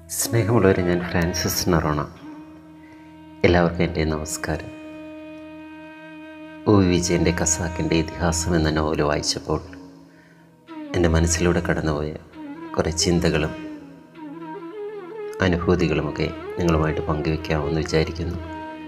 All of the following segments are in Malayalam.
സ്നേഹമുള്ളവരെ ഞാൻ ഫ്രാൻസിസ് നറോണ എല്ലാവർക്കും എൻ്റെ നമസ്കാരം ഒ വി വിജയൻ്റെ ഖസാക്കിൻ്റെ ഇതിഹാസം എന്ന നോവൽ വായിച്ചപ്പോൾ എൻ്റെ മനസ്സിലൂടെ കടന്നുപോയ കുറേ ചിന്തകളും അനുഭൂതികളുമൊക്കെ നിങ്ങളുമായിട്ട് പങ്കുവെക്കാമെന്ന് വിചാരിക്കുന്നു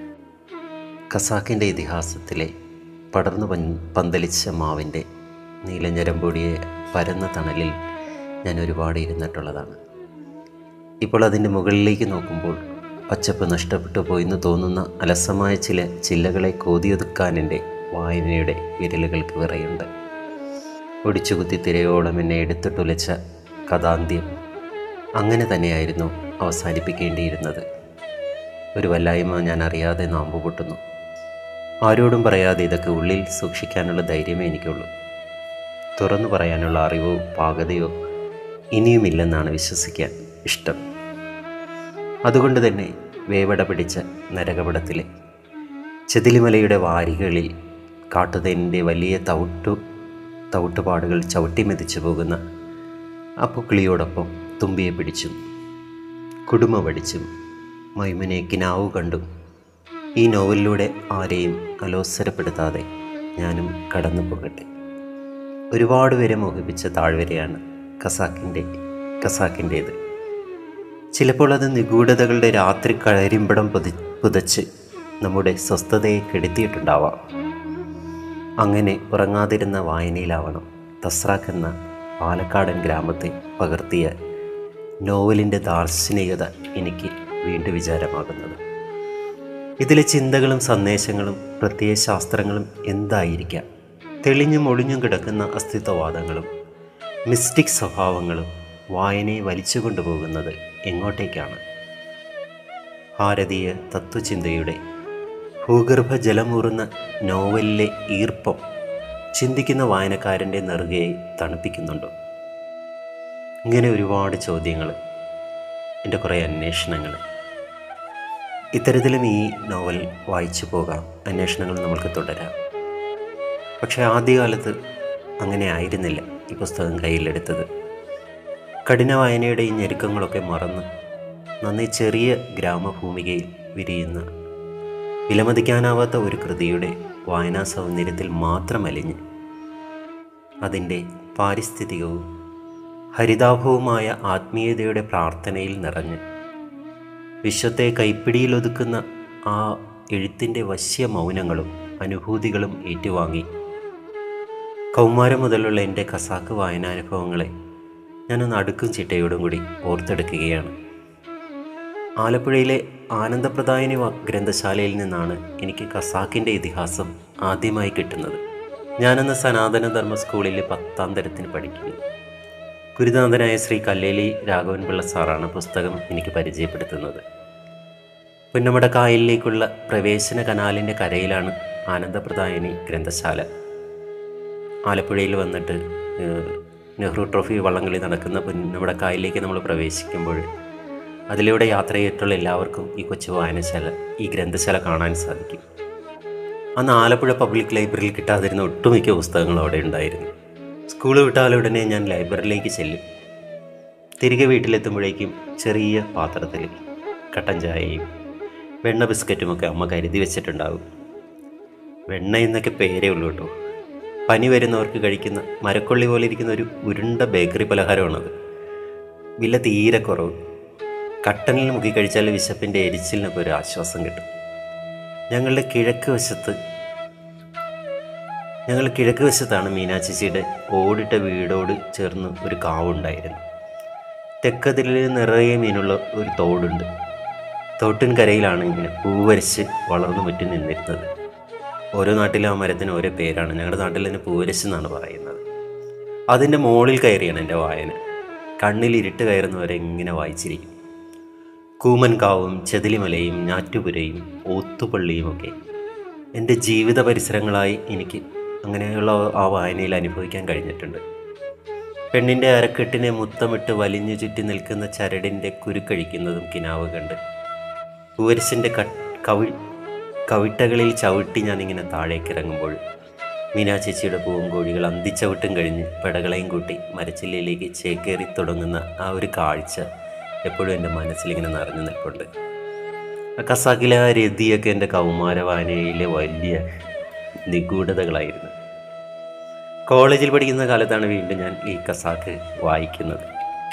ഖസാക്കിൻ്റെ ഇതിഹാസത്തിലെ പടർന്നു പൻ പന്തലിച്ച മാവിൻ്റെ നീലഞ്ഞരമ്പൊടിയ പരന്ന തണലിൽ ഞാൻ ഒരുപാട് ഇരുന്നിട്ടുള്ളതാണ് ഇപ്പോൾ അതിൻ്റെ മുകളിലേക്ക് നോക്കുമ്പോൾ പച്ചപ്പ് നഷ്ടപ്പെട്ടു പോയെന്ന് തോന്നുന്ന അലസമായ ചില ചില്ലകളെ കോതിയൊതുക്കാൻ എൻ്റെ വായനയുടെ വിരലുകൾക്ക് വിറയുണ്ട് ഒടിച്ചുകുത്തി തിരയോളം എന്നെ എടുത്തിട്ടുലച്ച കഥാന്ത്യം അങ്ങനെ തന്നെയായിരുന്നു അവസാനിപ്പിക്കേണ്ടിയിരുന്നത് ഒരു വല്ലായ്മ ഞാൻ അറിയാതെ നാമ്പ് പൊട്ടുന്നു ആരോടും പറയാതെ ഇതൊക്കെ ഉള്ളിൽ സൂക്ഷിക്കാനുള്ള ധൈര്യമേ എനിക്കുള്ളൂ തുറന്നു പറയാനുള്ള അറിവോ പാകതയോ ഇനിയുമില്ലെന്നാണ് വിശ്വസിക്കാൻ ഇഷ്ടം അതുകൊണ്ട് തന്നെ വേവട പിടിച്ച നരകപടത്തിലെ ചെതിലിമലയുടെ വാരികളിൽ കാട്ടുതേനിൻ്റെ വലിയ തവിട്ടു തവിട്ടുപാടുകൾ ചവിട്ടി മെതിച്ചു പോകുന്ന അപ്പുക്കിളിയോടൊപ്പം തുമ്പിയെ പിടിച്ചും കുടുമ പഠിച്ചും മൈമുനെ കിനാവു കണ്ടും ഈ നോവലിലൂടെ ആരെയും അലോസരപ്പെടുത്താതെ ഞാനും കടന്നു പോകട്ടെ ഒരുപാട് പേരെ മോഹിപ്പിച്ച താഴ്വരയാണ് ഖസാക്കിൻ്റെ ഖസാക്കിൻ്റേത് ചിലപ്പോൾ അത് നിഗൂഢതകളുടെ രാത്രി കരിമ്പടം പുതി പുതച്ച് നമ്മുടെ സ്വസ്ഥതയെ കെടുത്തിയിട്ടുണ്ടാവാം അങ്ങനെ ഉറങ്ങാതിരുന്ന വായനയിലാവണം തസ്രാക്ക് എന്ന പാലക്കാടൻ ഗ്രാമത്തെ പകർത്തിയ നോവലിൻ്റെ ദാർശനികത എനിക്ക് വീണ്ടും വിചാരമാകുന്നത് ഇതിലെ ചിന്തകളും സന്ദേശങ്ങളും പ്രത്യയ ശാസ്ത്രങ്ങളും എന്തായിരിക്കാം തെളിഞ്ഞും ഒളിഞ്ഞും കിടക്കുന്ന അസ്തിത്വവാദങ്ങളും മിസ്റ്റിക് സ്വഭാവങ്ങളും വായനയെ വലിച്ചു കൊണ്ടുപോകുന്നത് എങ്ങോട്ടേക്കാണ് ഭാരതീയ തത്വചിന്തയുടെ ഭൂഗർഭ ജലമൂറുന്ന നോവലിലെ ഈർപ്പം ചിന്തിക്കുന്ന വായനക്കാരൻ്റെ നെറുകയെ തണുപ്പിക്കുന്നുണ്ടോ ഇങ്ങനെ ഒരുപാട് ചോദ്യങ്ങൾ എൻ്റെ കുറേ അന്വേഷണങ്ങൾ ഇത്തരത്തിലും ഈ നോവൽ വായിച്ചു പോകാം അന്വേഷണങ്ങൾ നമ്മൾക്ക് തുടരാം പക്ഷേ ആദ്യകാലത്ത് അങ്ങനെ ആയിരുന്നില്ല ഈ പുസ്തകം കയ്യിലെടുത്തത് കഠിന വായനയുടെ ഈ ഞെരുക്കങ്ങളൊക്കെ മറന്ന് നന്നേ ചെറിയ ഗ്രാമഭൂമികയിൽ വിരിയുന്ന വിലമതിക്കാനാവാത്ത ഒരു കൃതിയുടെ വായനാ സൗന്ദര്യത്തിൽ മാത്രം അലിഞ്ഞ് അതിൻ്റെ പാരിസ്ഥിതികവും ഹരിതാഭവുമായ ആത്മീയതയുടെ പ്രാർത്ഥനയിൽ നിറഞ്ഞ് വിശ്വത്തെ കൈപ്പിടിയിലൊതുക്കുന്ന ആ എഴുത്തിൻ്റെ വശ്യ മൗനങ്ങളും അനുഭൂതികളും ഏറ്റുവാങ്ങി കൗമാരം മുതലുള്ള എൻ്റെ ഖസാക്ക് വായനാനുഭവങ്ങളെ ഞാനൊന്ന് അടുക്കും ചിട്ടയോടും കൂടി ഓർത്തെടുക്കുകയാണ് ആലപ്പുഴയിലെ ആനന്ദപ്രദായനി വ- ഗ്രന്ഥശാലയിൽ നിന്നാണ് എനിക്ക് ഖസാക്കിൻ്റെ ഇതിഹാസം ആദ്യമായി കിട്ടുന്നത് ഞാനന്ന് സനാതന ധർമ്മ സ്കൂളിൽ പത്താം തരത്തിന് പഠിക്കുന്നു ഗുരുനാഥനായ ശ്രീ കല്ലേലി രാഘവൻ പിള്ള സാറാണ് പുസ്തകം എനിക്ക് പരിചയപ്പെടുത്തുന്നത് പുന്നമട കായലിലേക്കുള്ള പ്രവേശന കനാലിൻ്റെ കരയിലാണ് ആനന്ദപ്രദായനി ഗ്രന്ഥശാല ആലപ്പുഴയിൽ വന്നിട്ട് ഏഹ്, നെഹ്റു ട്രോഫി വള്ളംകളി നടക്കുന്ന പുന്നമട കായലിലേക്ക് നമ്മൾ പ്രവേശിക്കുമ്പോൾ അതിലൂടെ യാത്ര ചെയ്തിട്ടുള്ള എല്ലാവർക്കും ഈ കൊച്ചു വായനശാല ഈ ഗ്രന്ഥശാല കാണാൻ സാധിക്കും അന്ന് ആലപ്പുഴ പബ്ലിക് ലൈബ്രറിയിൽ കിട്ടാതിരുന്ന ഒട്ടുമിക്ക പുസ്തകങ്ങളും അവിടെ ഉണ്ടായിരുന്നു സ്കൂൾ വിട്ടാലുടനെ ഞാൻ ലൈബ്രറിയിലേക്ക് ചെല്ലും തിരികെ വീട്ടിലെത്തുമ്പോഴേക്കും ചെറിയ പാത്രത്തിൽ കട്ടൻ ചായയും വെണ്ണ ബിസ്ക്കറ്റുമൊക്കെ അമ്മ കരുതി വെച്ചിട്ടുണ്ടാകും വെണ്ണ എന്നൊക്കെ പേരേ ഉള്ളൂ കേട്ടോ പനി വരുന്നവർക്ക് കഴിക്കുന്ന മരക്കൊള്ളി പോലെ ഇരിക്കുന്ന ഒരു ഉരുണ്ട ബേക്കറി പലഹാരമാണത് വില തീരെ കുറവ് കട്ടനിൽ മുക്കി കഴിച്ചാൽ വിശപ്പിൻ്റെ എരിച്ചിലിനൊക്കെ ഒരു ആശ്വാസം കിട്ടും ഞങ്ങളുടെ കിഴക്ക് വശത്ത് ഞങ്ങൾ കിഴക്ക് വശത്താണ് മീനാച്ചിച്ചിയുടെ ഓടിട്ട വീടോട് ചേർന്ന് ഒരു കാവുണ്ടായിരുന്നു തെക്കതിൽ നിറയെ മീനുള്ള ഒരു തോടുണ്ട് തോട്ടിൻ കരയിലാണ് ഇങ്ങനെ പൂവരച്ച് വളർന്നു മുറ്റി നിന്നിരുന്നത് ഓരോ നാട്ടിലും ആ മരത്തിന് ഓരോ പേരാണ് ഞങ്ങളുടെ നാട്ടിൽ തന്നെ പൂവരച്ച് എന്നാണ് പറയുന്നത് അതിൻ്റെ മുകളിൽ കയറിയാണ് എൻ്റെ വായന കണ്ണിൽ ഇരുട്ട് കയറുന്നവരെ ഇങ്ങനെ വായിച്ചിരിക്കും കൂമൻകാവും ചെതിലിമലയും ഞാറ്റുപുരയും ഓത്തുപള്ളിയുമൊക്കെ എൻ്റെ ജീവിത പരിസരങ്ങളായി എനിക്ക് അങ്ങനെയുള്ള ആ വായനയിൽ അനുഭവിക്കാൻ കഴിഞ്ഞിട്ടുണ്ട് പെണ്ണിൻ്റെ അരക്കെട്ടിനെ മുത്തമിട്ട് വലിഞ്ഞു ചുറ്റി നിൽക്കുന്ന ചരടിൻ്റെ കുരുക്കഴിക്കുന്നതും കിനാവ് കണ്ട് പൂവരശിൻ്റെ കവി കവിട്ടകളിൽ ചവിട്ടി ഞാനിങ്ങനെ താഴേക്ക് ഇറങ്ങുമ്പോൾ മീനാചേച്ചിയുടെ പൂവും കോഴികൾ അന്തിച്ചവിട്ടും കഴിഞ്ഞ് പെടകളെയും കൂട്ടി മരച്ചില്ലയിലേക്ക് ചേക്കേറി തുടങ്ങുന്ന ആ ഒരു കാഴ്ച എപ്പോഴും എൻ്റെ മനസ്സിലിങ്ങനെ നിറഞ്ഞു നിൽപ്പുണ്ട് ആ ഖസാക്കിലെ ആ രതിയൊക്കെ എൻ്റെ കൗമാരവാനയിലെ വലിയ നിഗൂഢതകളായിരുന്നു കോളേജിൽ പഠിക്കുന്ന കാലത്താണ് വീണ്ടും ഞാൻ ഈ ഖസാക്ക് വായിക്കുന്നത്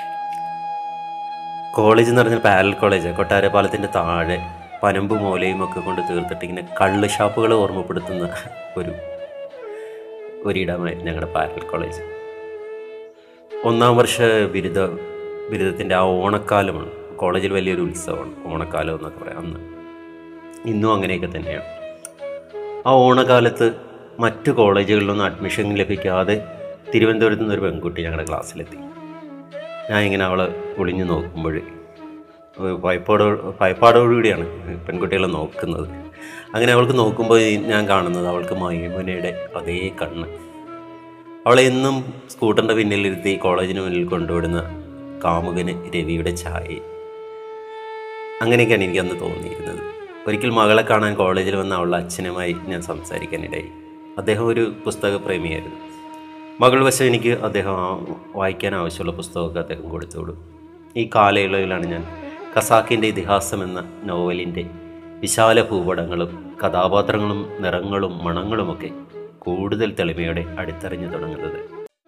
കോളേജ് എന്ന് പറഞ്ഞാൽ പാരൽ കോളേജ് കൊട്ടാരപ്പാലത്തിൻ്റെ താഴെ പനമ്പ് മൂലയും ഒക്കെ കൊണ്ട് തീർത്തിട്ട് ഇങ്ങനെ കള്ള് ഷാപ്പുകൾ ഓർമ്മപ്പെടുത്തുന്ന ഒരു ഒരിടമായിരുന്നു ഞങ്ങളുടെ പാരൽ കോളേജ് ഒന്നാം വർഷ ബിരുദ ബിരുദത്തിൻ്റെ ആ ഓണക്കാലമാണ് കോളേജിൽ വലിയൊരു ഉത്സവമാണ് ഓണക്കാലം എന്നൊക്കെ പറയാം അന്ന് ഇന്നും അങ്ങനെയൊക്കെ തന്നെയാണ് ആ ഓണക്കാലത്ത് മറ്റു കോളേജുകളിലൊന്നും അഡ്മിഷൻ ലഭിക്കാതെ തിരുവനന്തപുരത്ത് നിന്നൊരു പെൺകുട്ടി ഞങ്ങളുടെ ക്ലാസ്സിലെത്തി ഞാൻ ഇങ്ങനെ അവളെ ഒളിഞ്ഞു നോക്കുമ്പോൾ ഭയപ്പാടോ ഭയപ്പാടോടുകൂടിയാണ് പെൺകുട്ടികളെ നോക്കുന്നത് അങ്ങനെ അവൾക്ക് നോക്കുമ്പോൾ ഞാൻ കാണുന്നത് അവൾക്ക് മൈമുനയുടെ അതേ കണ്ണ് അവളെ എന്നും സ്കൂട്ടറിൻ്റെ പിന്നിലിരുത്തി കോളേജിന് മുന്നിൽ കൊണ്ടുവിടുന്ന കാമുകന് രവിയുടെ ചായ അങ്ങനെയൊക്കെയാണ് എനിക്ക് അന്ന് തോന്നിയിരുന്നത് ഒരിക്കൽ മകളെ കാണാൻ കോളേജിൽ വന്ന അവളുടെ അച്ഛനുമായി ഞാൻ സംസാരിക്കാനിടയായി അദ്ദേഹം ഒരു പുസ്തക പ്രേമിയായിരുന്നു മകൾ വശം എനിക്ക് അദ്ദേഹം ആ- വായിക്കാൻ ആവശ്യമുള്ള പുസ്തകമൊക്കെ അദ്ദേഹം കൊടുത്തുവിടും ഈ കാലയളവിലാണ് ഞാൻ ഖസാക്കിൻ്റെ ഇതിഹാസം എന്ന നോവലിൻ്റെ വിശാല ഭൂപടങ്ങളും കഥാപാത്രങ്ങളും നിറങ്ങളും മണങ്ങളുമൊക്കെ കൂടുതൽ തെളിമയോടെ അടുത്തറിഞ്ഞു തുടങ്ങുന്നത്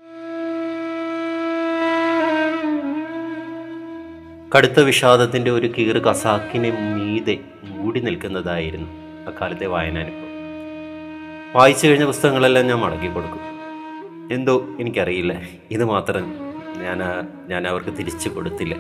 കടുത്ത വിഷാദത്തിൻ്റെ ഒരു കീറ് ഖസാക്കിന് മീതെ മൂടി നിൽക്കുന്നതായിരുന്നു അക്കാലത്തെ വായനാനുഭവം വായിച്ചു കഴിഞ്ഞ പുസ്തകങ്ങളെല്ലാം ഞാൻ മടക്കി കൊടുക്കും എന്തോ എനിക്കറിയില്ല ഇത് മാത്രം ഞാൻ ആ- ഞാൻ അവർക്ക് തിരിച്ചു കൊടുത്തില്ല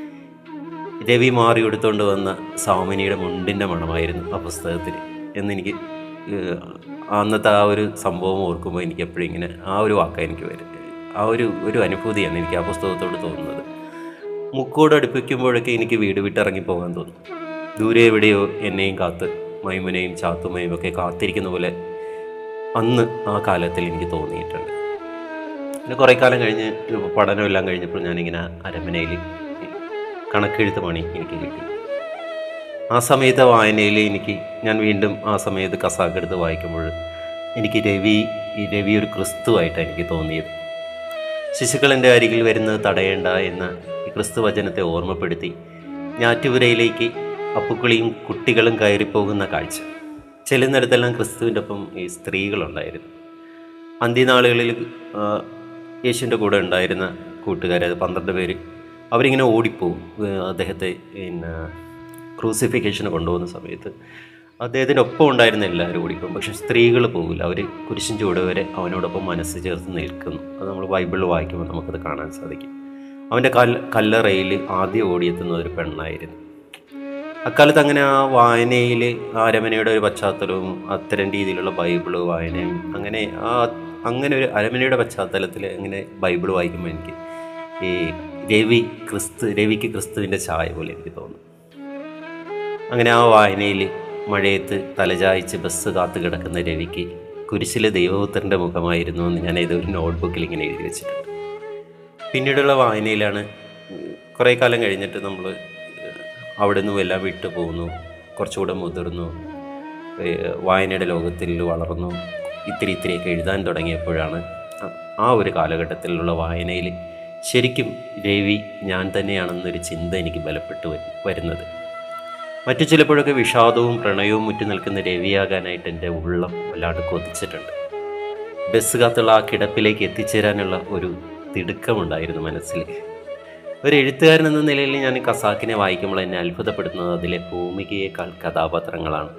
രവി മാറി എടുത്തുകൊണ്ട് വന്ന സാമിനിയുടെ മുണ്ടിൻ്റെ മണമായിരുന്നു ആ പുസ്തകത്തിൽ എന്നെനിക്ക് ഏഹ്, അന്നത്തെ ആ ഒരു സംഭവം ഓർക്കുമ്പോൾ എനിക്ക് എപ്പോഴും ഇങ്ങനെ ആ ഒരു വാക്കാണ് എനിക്ക് വരും ആ ഒരു ഒരു അനുഭൂതിയാണ് എനിക്ക് ആ പുസ്തകത്തോട് തോന്നുന്നത് മുക്കോട് അടുപ്പിക്കുമ്പോഴൊക്കെ എനിക്ക് വീട് വിട്ടിറങ്ങി പോകാൻ തോന്നും ദൂരെ എവിടെയോ എന്നെയും കാത്ത് മൈമുനെയും ചാത്തുമയും ഒക്കെ കാത്തിരിക്കുന്ന പോലെ അന്ന് ആ കാലത്തിൽ എനിക്ക് തോന്നിയിട്ടുണ്ട് പിന്നെ കുറേ കാലം കഴിഞ്ഞ് പഠനമെല്ലാം കഴിഞ്ഞപ്പോൾ ഞാനിങ്ങനെ അരമനയിൽ കണക്കെഴുത്ത് പണി എനിക്ക് കിട്ടി ആ സമയത്തെ വായനയിൽ എനിക്ക് ഞാൻ വീണ്ടും ആ സമയത്ത് കസാക്ക് എടുത്ത് വായിക്കുമ്പോൾ എനിക്ക് രവി ഈ രവി ഒരു ക്രിസ്തുവായിട്ടാണ് എനിക്ക് തോന്നിയത് ശിശുക്കളെൻ്റെ അരികിൽ വരുന്നത് തടയേണ്ട എന്ന ഈ ക്രിസ്തു വചനത്തെ ഓർമ്മപ്പെടുത്തി ഞാറ്റുപുരയിലേക്ക് അപ്പുക്കളിയും കുട്ടികളും കയറിപ്പോകുന്ന കാഴ്ച ചെല്ലുന്നിടത്തെല്ലാം ക്രിസ്തുവിൻ്റെ ഒപ്പം ഈ സ്ത്രീകളുണ്ടായിരുന്നു അന്ത്യനാളുകളിൽ ആ, യേശുവിൻ്റെ കൂടെ ഉണ്ടായിരുന്ന കൂട്ടുകാർ അത് പന്ത്രണ്ട് പേര് അവരിങ്ങനെ ഓടിപ്പോവും ഏഹ് അദ്ദേഹത്തെ പിന്നെ ക്രൂസിഫിക്കേഷന് കൊണ്ടുപോകുന്ന സമയത്ത് അദ്ദേഹത്തിൻ്റെ ഒപ്പം ഉണ്ടായിരുന്ന എല്ലാവരും ഓടിപ്പോകും പക്ഷേ സ്ത്രീകൾ പോകില്ല അവർ കുരിശിൻ ചുവട് വരെ അവനോടൊപ്പം മനസ്സ് ചേർത്ത് നിൽക്കുന്നു അത് നമ്മൾ ബൈബിളിൽ വായിക്കുമ്പോൾ നമുക്കത് കാണാൻ സാധിക്കും അവൻ്റെ കല്ല കല്ലറയിൽ ആദ്യം ഓടിയെത്തുന്ന ഒരു പെണ്ണായിരുന്നു അക്കാലത്ത് അങ്ങനെ ആ വായനയിൽ ആ അരമനയുടെ ഒരു പശ്ചാത്തലവും അത്തരം രീതിയിലുള്ള ബൈബിള് വായനയും അങ്ങനെ ആ അങ്ങനെ ഒരു അരമനയുടെ പശ്ചാത്തലത്തിൽ അങ്ങനെ ബൈബിൾ വായിക്കുമ്പോൾ എനിക്ക് ഈ രവി ക്രിസ്തു രവിക്ക് ക്രിസ്തുവിൻ്റെ ചായ പോലെ എനിക്ക് തോന്നും അങ്ങനെ ആ വായനയിൽ മഴയത്ത് തലചായ്ച്ച് ബസ് കാത്തു കിടക്കുന്ന രവിക്ക് കുരിശിലെ ദൈവപുത്രൻ്റെ മുഖമായിരുന്നു എന്ന് ഞാൻ ഏതൊരു നോട്ട്ബുക്കിൽ ഇങ്ങനെ എഴുതി വെച്ചിട്ടുണ്ട് പിന്നീടുള്ള വായനയിലാണ് കുറേ കാലം കഴിഞ്ഞിട്ട് നമ്മൾ അവിടെ നിന്നും എല്ലാം വിട്ടു പോകുന്നു കുറച്ചുകൂടെ മുതിർന്നു ഏഹ് വായനയുടെ ലോകത്തിൽ വളർന്നു ഇത്തിരി ഇത്തിരിയൊക്കെ എഴുതാൻ തുടങ്ങിയപ്പോഴാണ് ആ- ആ ഒരു കാലഘട്ടത്തിലുള്ള വായനയിൽ ശരിക്കും രവി ഞാൻ തന്നെയാണെന്നൊരു ചിന്ത എനിക്ക് ബലപ്പെട്ടു വരു- വരുന്നത് മറ്റു ചിലപ്പോഴൊക്കെ വിഷാദവും പ്രണയവും മുറ്റി നിൽക്കുന്ന രവിയാകാനായിട്ട് എൻ്റെ ഉള്ളം വല്ലാണ്ട് കൊതിച്ചിട്ടുണ്ട് ബസ് കാത്തുള്ള ആ കിടപ്പിലേക്ക് എത്തിച്ചേരാനുള്ള ഒരു തിടുക്കമുണ്ടായിരുന്നു മനസ്സിൽ ഒരു എഴുത്തുകാരൻ എന്ന നിലയിൽ ഞാൻ ഖസാക്കിനെ വായിക്കുമ്പോൾ എന്നെ അത്ഭുതപ്പെടുത്തുന്നത് അതിലെ ഭൂമികയേക്കാൾ കഥാപാത്രങ്ങളാണ്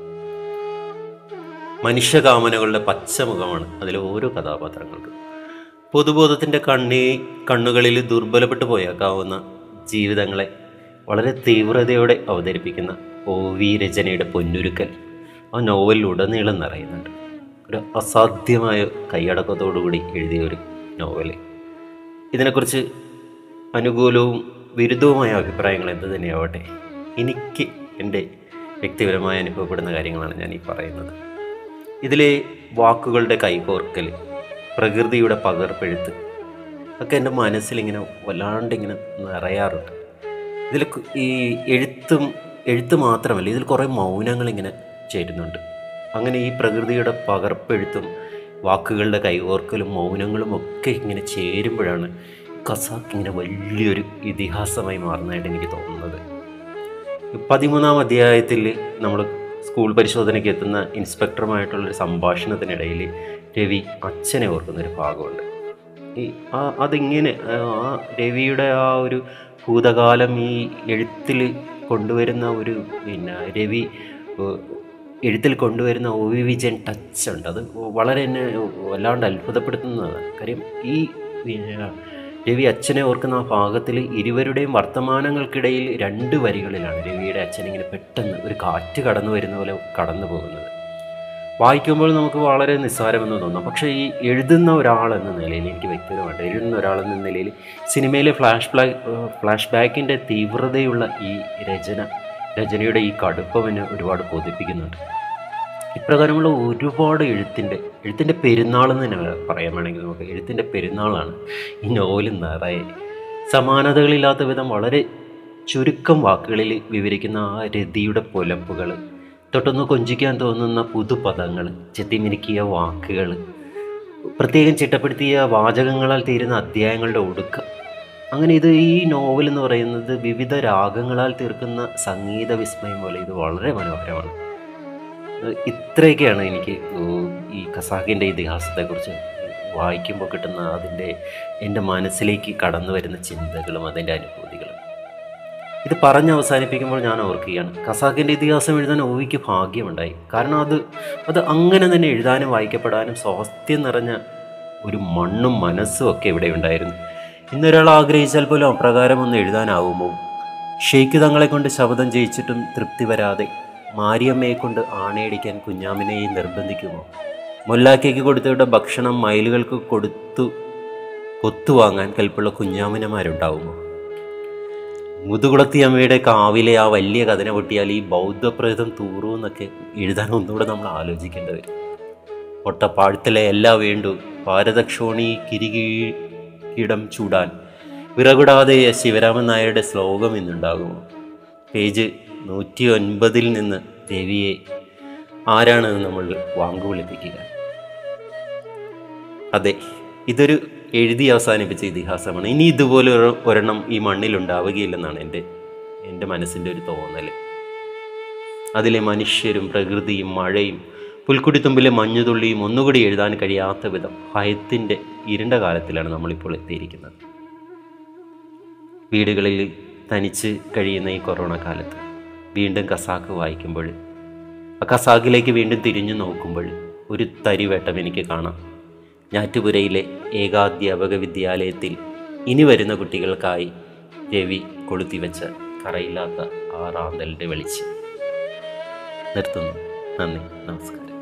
മനുഷ്യകാമനകളുടെ പച്ചമുഖമാണ് അതിലെ ഓരോ കഥാപാത്രങ്ങൾക്കും പൊതുബോധത്തിൻ്റെ കണ്ണി കണ്ണുകളിൽ ദുർബലപ്പെട്ടു പോയേക്കാവുന്ന ജീവിതങ്ങളെ വളരെ തീവ്രതയോടെ അവതരിപ്പിക്കുന്ന ഒ വി രചനയുടെ പൊന്നുരുക്കൽ ആ നോവലിലുടനീളം നിറയുന്നുണ്ട് ഒരു അസാധ്യമായ കൈയടക്കത്തോടുകൂടി എഴുതിയ ഒരു നോവല് ഇതിനെക്കുറിച്ച് അനുകൂലവും വിരുദ്ധവുമായ അഭിപ്രായങ്ങൾ എന്ത് തന്നെയാവട്ടെ എനിക്ക് എൻ്റെ വ്യക്തിപരമായി അനുഭവപ്പെടുന്ന കാര്യങ്ങളാണ് ഞാൻ ഈ പറയുന്നത് ഇതിലെ വാക്കുകളുടെ കൈകോർക്കൽ പ്രകൃതിയുടെ പകർപ്പെഴുത്ത് ഒക്കെ എൻ്റെ മനസ്സിലിങ്ങനെ വല്ലാണ്ട് ഇങ്ങനെ നിറയാറുണ്ട് ഇതിൽ കു- ഈ എഴുത്തും എഴുത്ത് മാത്രമല്ല ഇതിൽ കുറേ മൗനങ്ങളിങ്ങനെ ചേരുന്നുണ്ട് അങ്ങനെ ഈ പ്രകൃതിയുടെ പകർപ്പെഴുത്തും വാക്കുകളുടെ കൈകോർക്കലും മൗനങ്ങളും ഒക്കെ ഇങ്ങനെ ചേരുമ്പോഴാണ് ഖസാക്ക് ഇങ്ങനെ വലിയൊരു ഇതിഹാസമായി മാറുന്നതായിട്ട് എനിക്ക് തോന്നുന്നത് പതിമൂന്നാം അധ്യായത്തിൽ നമ്മൾ സ്കൂൾ പരിശോധനയ്ക്ക് എത്തുന്ന ഇൻസ്പെക്ടറുമായിട്ടുള്ളൊരു സംഭാഷണത്തിനിടയിൽ രവി അച്ഛനെ ഓർക്കുന്നൊരു ഭാഗമുണ്ട് ഈ ആ അതിങ്ങനെ ആ ആ രവിയുടെ ആ ഒരു ഭൂതകാലം ഈ എഴുത്തിൽ കൊണ്ടുവരുന്ന ഒരു പിന്നെ രവി ഏഹ്, എഴുത്തിൽ കൊണ്ടുവരുന്ന ഒ വി വിജയൻ ടച്ച് ഉണ്ട് അത് വളരെ എന്നെ വല്ലാണ്ട് അത്ഭുതപ്പെടുത്തുന്നതാണ് കാര്യം ഈ പിന്നെ രവി അച്ഛനെ ഓർക്കുന്ന ആ ഭാഗത്തിൽ ഇരുവരുടെയും വർത്തമാനങ്ങൾക്കിടയിൽ രണ്ട് വരികളിലാണ് രവിയുടെ അച്ഛൻ ഇങ്ങനെ പെട്ടെന്ന് ഒരു കാറ്റ് കടന്നു വരുന്ന പോലെ കടന്നു പോകുന്നത് വായിക്കുമ്പോൾ നമുക്ക് വളരെ നിസ്സാരമെന്ന് തോന്നാം പക്ഷേ ഈ എഴുതുന്ന ഒരാൾ എന്ന നിലയിൽ എനിക്ക് വ്യക്തിപരമായിട്ട് എഴുതുന്ന ഒരാൾ എന്ന നിലയിൽ സിനിമയിലെ ഫ്ലാഷ് ബാക്ക് ഫ്ലാഷ് ബാക്കിൻ്റെ തീവ്രതയുള്ള ഈ രചന രചനയുടെ ഈ കടുപ്പം എന്നെ ഒരുപാട് കൊതിപ്പിക്കുന്നുണ്ട് ഇപ്രകാരമുള്ള ഒരുപാട് എഴുത്തിൻ്റെ എഴുത്തിൻ്റെ പെരുന്നാളെന്ന് തന്നെ പറയാൻ വേണമെങ്കിൽ നമുക്ക് എഴുത്തിൻ്റെ പെരുന്നാളാണ് ഈ നോവൽ നിറയെ സമാനതകളില്ലാത്ത വിധം വളരെ ചുരുക്കം വാക്കുകളിൽ വിവരിക്കുന്ന ആ രതിയുടെ പുലപ്പുകൾ തൊട്ടൊന്ന് കൊഞ്ചിക്കാൻ തോന്നുന്ന പുതുപദങ്ങൾ ചെത്തിമിനുക്കിയ വാക്കുകൾ പ്രത്യേകം ചിട്ടപ്പെടുത്തിയ വാചകങ്ങളാൽ തീരുന്ന അധ്യായങ്ങളുടെ ഒടുക്കം അങ്ങനെ ഇത് ഈ നോവൽ എന്ന് പറയുന്നത് വിവിധ രാഗങ്ങളാൽ തീർക്കുന്ന സംഗീത വിസ്മയം പോലെ ഇത് വളരെ മനോഹരമാണ് ഏഹ് ഇത്രയൊക്കെയാണ് എനിക്ക് ഏഹ് ഈ ഖസാക്കിൻ്റെ ഇതിഹാസത്തെക്കുറിച്ച് വായിക്കുമ്പോൾ കിട്ടുന്ന അതിൻ്റെ എൻ്റെ മനസ്സിലേക്ക് കടന്നു വരുന്ന ചിന്തകളും അതിൻ്റെ അനുഭൂതികളും ഇത് പറഞ്ഞ് അവസാനിപ്പിക്കുമ്പോൾ ഞാൻ ഓർക്കുകയാണ് ഖസാക്കിൻ്റെ ഇതിഹാസം എഴുതാൻ ഓവിക്ക് ഭാഗ്യമുണ്ടായി കാരണം അത് അത് അങ്ങനെ തന്നെ എഴുതാനും വായിക്കപ്പെടാനും സ്വാസ്ഥ്യം നിറഞ്ഞ ഒരു മണ്ണും മനസ്സും ഒക്കെ ഇവിടെ ഉണ്ടായിരുന്നു ഇന്നൊരാൾ ആഗ്രഹിച്ചാൽ പോലും അപ്രകാരം ഒന്ന് എഴുതാനാവുമോ ഷെയ്ഖ് തങ്ങളെ കൊണ്ട് ശബ്ദം ജയിച്ചിട്ടും തൃപ്തി വരാതെ മാരിയമ്മയെ കൊണ്ട് ആണയടിക്കാൻ കുഞ്ഞാമിനെയും നിർബന്ധിക്കുമോ മുല്ലാക്കയ്ക്ക് കൊടുത്തവരുടെ ഭക്ഷണം മയിലുകൾക്ക് കൊടുത്തു കൊത്തുവാങ്ങാൻ കൽപ്പുള്ള കുഞ്ഞാമിനമാരുണ്ടാവുമോ മുതുകുളത്തി അമ്മയുടെ കാവിലെ ആ വലിയ കഥന പൊട്ടിയാൽ ഈ ബൗദ്ധപ്രേതം തൂറൂ എന്നൊക്കെ എഴുതാൻ ഒന്നുകൂടെ നമ്മൾ ആലോചിക്കേണ്ടി വരും ഒട്ടപ്പാഴത്തിലെ എല്ലാ വേണ്ടു ഭാരതക്ഷോണി കിരികീടം ചൂടാൻ വിറകുടാതെ ശിവരാമൻ നായരുടെ ശ്ലോകം ഇന്നുണ്ടാകുമോ പേജ് നൂറ്റി ഒൻപതിൽ നിന്ന് ദേവിയെ ആരാണ് നമ്മൾ വാങ്കുവിളിപ്പിക്കുക അതെ ഇതൊരു എഴുതി അവസാനിപ്പിച്ച ഇതിഹാസമാണ് ഇനി ഇതുപോലെ ഒരു ഒരെണ്ണം ഈ മണ്ണിൽ ഉണ്ടാവുകയില്ലെന്നാണ് എൻ്റെ എൻ്റെ മനസ്സിൻ്റെ ഒരു തോന്നൽ അതിലെ മനുഷ്യരും പ്രകൃതിയും മഴയും പുൽക്കുടിത്തുമ്പിലെ മഞ്ഞുതുള്ളിയും ഒന്നുകൂടി എഴുതാൻ കഴിയാത്ത വിധം ഭയത്തിൻ്റെ ഇരുണ്ട കാലത്തിലാണ് നമ്മളിപ്പോൾ എത്തിയിരിക്കുന്നത് വീടുകളിൽ തനിച്ച് കഴിയുന്ന ഈ കൊറോണ കാലത്ത് വീണ്ടും കസാക്ക് വായിക്കുമ്പോൾ ആ കസാക്കിലേക്ക് വീണ്ടും തിരിഞ്ഞു നോക്കുമ്പോൾ ഒരു തരിവേട്ടം എനിക്ക് കാണാം ഞാറ്റുപുരയിലെ ഏകാധ്യാപക വിദ്യാലയത്തിൽ ഇനി വരുന്ന കുട്ടികൾക്കായി രവി കൊളുത്തിവെച്ച കറയില്ലാത്ത ആ റാന്തലിൻ്റെ വെളിച്ചം നിർത്തുന്നു നന്ദി നമസ്കാരം